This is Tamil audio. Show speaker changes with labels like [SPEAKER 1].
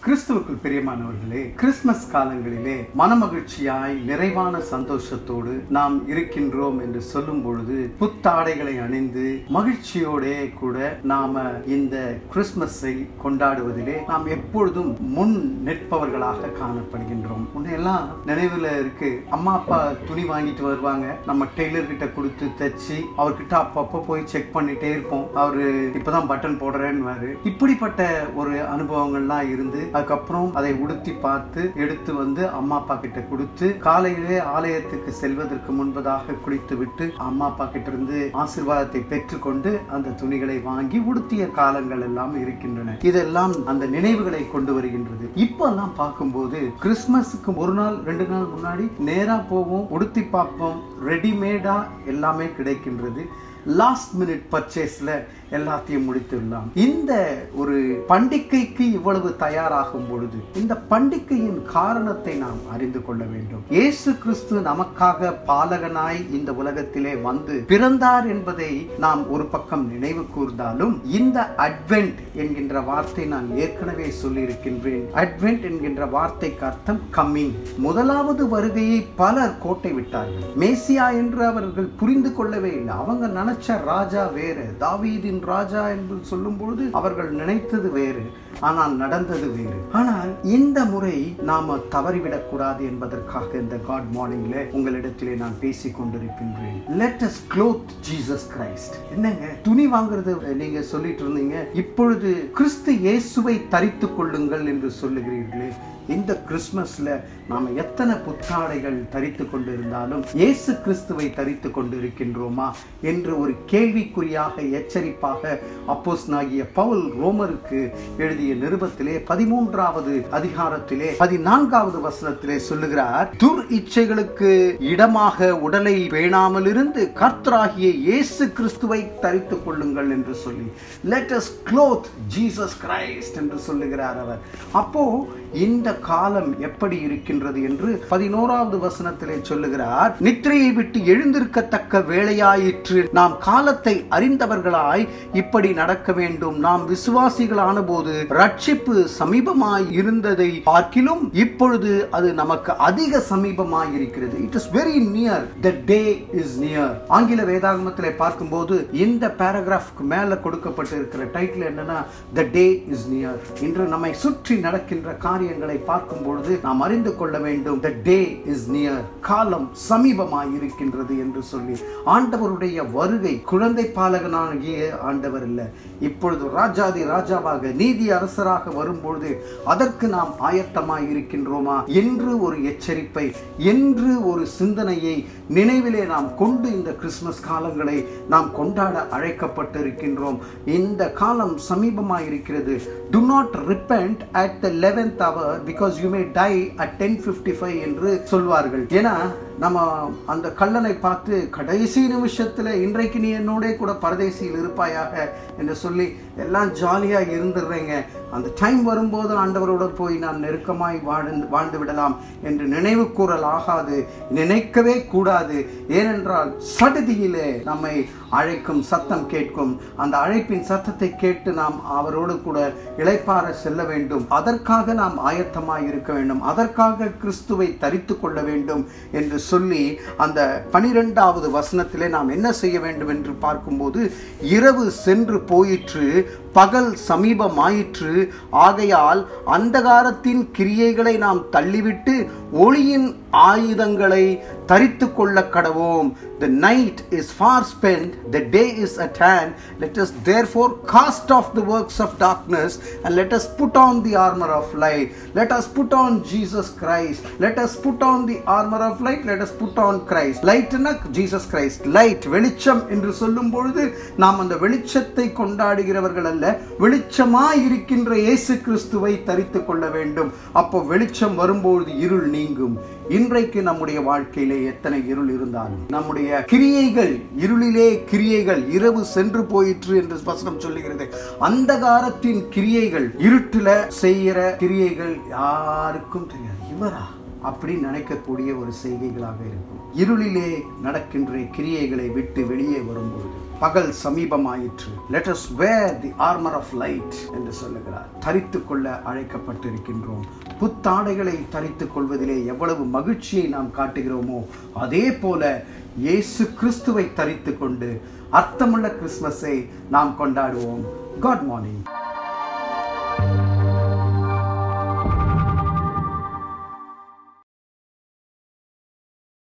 [SPEAKER 1] கிறிஸ்துவுக்குள் பிரியமானவர்களே கிறிஸ்துமஸ் காலங்களிலே மனமகிழ்ச்சியாய் நிறைவான சந்தோஷத்தோடு நாம் இருக்கின்றோம் என்று சொல்லும் பொழுது புத்தாடைகளை அணிந்து மகிழ்ச்சியோடே கூட நாம இந்த கிறிஸ்துமஸை கொண்டாடுவதிலே நாம் எப்பொழுதும் முன் நிற்பவர்களாக காணப்படுகின்றோம் முன்னையெல்லாம் நினைவுல இருக்கு அம்மா அப்பா துணி வாங்கிட்டு வருவாங்க நம்ம டெய்லர் கிட்ட கொடுத்து தைச்சு அவர்கிட்ட அப்பப்போ போய் செக் பண்ணிட்டே இருப்போம் அவரு இப்பதான் பட்டன் போடுறேன்னு இப்படிப்பட்ட ஒரு அனுபவங்கள்லாம் இருந்து அதுக்கப்புறம் அதை உடுத்தி பார்த்து எடுத்து வந்து அம்மா அப்பா கிட்ட கொடுத்து காலையிலே ஆலயத்துக்கு செல்வதற்கு முன்பதாக குளித்து விட்டு அம்மா அப்பா கிட்ட இருந்து ஆசீர்வாதத்தை பெற்றுக்கொண்டு அந்த துணிகளை வாங்கி உடுத்திய காலங்கள் எல்லாம் இருக்கின்றன இதெல்லாம் அந்த நினைவுகளை கொண்டு வருகின்றது இப்பெல்லாம் பார்க்கும்போது கிறிஸ்துமஸுக்கு ஒரு நாள் ரெண்டு நாள் முன்னாடி நேரா போவோம் உடுத்தி பார்ப்போம் ரெடிமேடா எல்லாமே கிடைக்கின்றது லாஸ்ட் மினிட் பர்ச்சேஸ்ல எல்லாத்தையும் முடித்துடலாம் இந்த ஒரு பண்டிகைக்கு இவ்வளவு தயாராகும் பொழுது இந்த பண்டிகையின் காரணத்தை நாம் அறிந்து கொள்ள வேண்டும் இயேசு கிறிஸ்து நமக்காக பாலகனாய் இந்த உலகத்திலே வந்து பிறந்தார் என்பதை நாம் ஒரு பக்கம் நினைவு கூர்ந்தாலும் இந்த அட்வென்ட் என்கின்ற வார்த்தை நான் ஏற்கனவே சொல்லியிருக்கின்றேன் அட்வென்ட் என்கின்ற வார்த்தைக்கு அர்த்தம் கம்மிங் முதலாவது வருகையை பலர் கோட்டை விட்டார்கள் மேசியா என்று அவர்கள் புரிந்து கொள்ளவே இல்லை அவங்க நினைச்ச ராஜா வேறு தாவீதின் ராஜா என்று சொல்லும் பொழுது அவர்கள் நினைத்தது வேறு ஆனால் நடந்தது வேறு ஆனால் இந்த முறை நாம தவறிவிடக் கூடாது என்பதற்காக இந்த காட் மார்னிங்ல உங்களிடத்திலே நான் பேசிக் கொண்டிருக்கின்றேன் let us clothe Jesus Christ என்னங்க துணி வாங்குறது நீங்க சொல்லிட்டு இருந்தீங்க இப்பொழுது கிறிஸ்து இயேசுவை தரித்து கொள்ளுங்கள் என்று சொல்லுகிறீர்களே இந்த கிறிஸ்மஸ்ல நாம எத்தனை புத்தாடைகள் தரித்து கொண்டிருந்தாலும் இயேசு கிறிஸ்துவை தரித்து கொண்டு இருக்கின்றோமா என்று ஒரு கேள்விக்குறியாக எச்சரிப்பாக அப்போஸ் நாகிய பவுல் ரோமருக்கு எழுதிய நிருபத்திலே பதிமூன்றாவது அதிகாரத்திலே பதினான்காவது வசனத்திலே சொல்லுகிறார் துர் இச்சைகளுக்கு இடமாக உடலை பேணாமல் இருந்து கர்த்தராகிய இயேசு கிறிஸ்துவை தரித்துக் கொள்ளுங்கள் என்று சொல்லி let us clothe Jesus Christ என்று சொல்லுகிறார் அவர் அப்போ இந்த காலம் எப்படி இருக்கின்றது என்று பதினோராவது வசனத்திலே சொல்லுகிறார் நித்திரையை விட்டு எழுந்திருக்கத்தக்க வேலையாயிற்று நாம் காலத்தை அறிந்தவர்களாய் இப்படி நடக்க வேண்டும் நாம் விசுவாசிகளான போது ரட்சிப்பு சமீபமாய் இருந்ததை பார்க்கிலும் இப்பொழுது அது நமக்கு அதிக சமீபமாய் இருக்கிறது it is very near the day is near ஆங்கில வேதாகமத்திலே பார்க்கும்போது இந்த பேராகிராஃப்க்கு மேல கொடுக்கப்பட்டு இருக்கிற டைட்டில் என்னன்னா த டே இஸ் நியர் இன்று நம்மை சுற்றி நடக்கின்ற காரியங்களை பார்க்கும் பொழுது நாம் அறிந்து கொள்ள வேண்டும் த டே இஸ் நியர் காலம் சமீபமாய் இருக்கின்றது என்று சொல்லி ஆண்டவருடைய வருகை குழந்தை பாலகனாகிய ஆண்டவர் இல்லை இப்பொழுது ராஜாதி ராஜாவாக நீதி அரசராக வரும்பொழுது அதற்கு நாம் ஆயத்தமாய் இருக்கின்றோமா என்று ஒரு எச்சரிப்பை என்று ஒரு சிந்தனையை நினைவிலே நாம் கொண்டு இந்த கிறிஸ்துமஸ் காலங்களை நாம் கொண்டாட அழைக்கப்பட்டிருக்கின்றோம் இந்த காலம் சமீபமாக இருக்கிறது do not repent at the eleventh hour because you may die at ten fifty five என்று சொல்வார்கள் ஏன்னா நம்ம அந்த கல்லனை பார்த்து கடைசி நிமிஷத்தில் இன்றைக்கு நீ என்னோட கூட பரதேசியில் இருப்பாயாக என்று சொல்லி எல்லாம் ஜாலியாக இருந்துடுறேங்க அந்த டைம் வரும்போது ஆண்டவரோடு போய் நான் நெருக்கமாய் வாழ்ந்து வாழ்ந்து விடலாம் என்று நினைவு கூறல் ஆகாது நினைக்கவே கூடாது ஏனென்றால் சடுதியிலே நம்மை அழைக்கும் சத்தம் கேட்கும் அந்த அழைப்பின் சத்தத்தை கேட்டு நாம் அவரோடு கூட இளைப்பாற செல்ல வேண்டும் அதற்காக நாம் ஆயத்தமாய் இருக்க வேண்டும் அதற்காக கிறிஸ்துவை தரித்து கொள்ள வேண்டும் என்று சொல்லி அந்த பனிரெண்டாவது வசனத்திலே நாம் என்ன செய்ய வேண்டும் என்று பார்க்கும்போது இரவு சென்று போயிற்று பகல் சமீபமாயிற்று ஆகையால் அந்தகாரத்தின் கிரியைகளை நாம் தள்ளிவிட்டு ஒளியின் ஆயுதங்களை தரித்து கொள்ள கடவோம் the night is far spent the day is at hand let us therefore cast off the works of darkness and let us put on the armour of light let us put on Jesus Christ let us put on the armour of light let us put on Christ லைட்னா ஜீசஸ் கிரைஸ்ட் லைட் வெளிச்சம் என்று சொல்லும் பொழுது நாம் அந்த வெளிச்சத்தை கொண்டாடுகிறவர்கள் அல்ல வெளிச்சமாய் இருக்கின்ற இயேசு கிறிஸ்துவை தரித்து கொள்ள வேண்டும் அப்போ வெளிச்சம் வரும்பொழுது இருள் நீங்கும் இன்றைக்கு நம்முடைய வாழ்க்கையிலே எத்தனை இருள் இருந்தாலும் நம்முடைய கிரியைகள் இருளிலே கிரியைகள் இரவு சென்று போயிற்று என்று வசனம் சொல்லுகிறது அந்தகாரத்தின் கிரியைகள் இருட்டுல செய்கிற கிரியைகள் யாருக்கும் தெரியாது இவரா அப்படி நினைக்கக்கூடிய ஒரு செய்கைகளாக இருக்கும் இருளிலே நடக்கின்ற கிரியைகளை விட்டு வெளியே வரும்பொழுது பகல் சமீபமாயிற்று let us wear the armour of light என்று சொல்லுகிறார் தரித்து கொள்ள அழைக்கப்பட்டிருக்கின்றோம் புத்தாடைகளை தரித்துக் கொள்வதிலே எவ்வளவு மகிழ்ச்சியை நாம் காட்டுகிறோமோ அதே போல இயேசு கிறிஸ்துவை தரித்து கொண்டு அர்த்தமுள்ள கிறிஸ்மஸை நாம் கொண்டாடுவோம் காட் மார்னிங்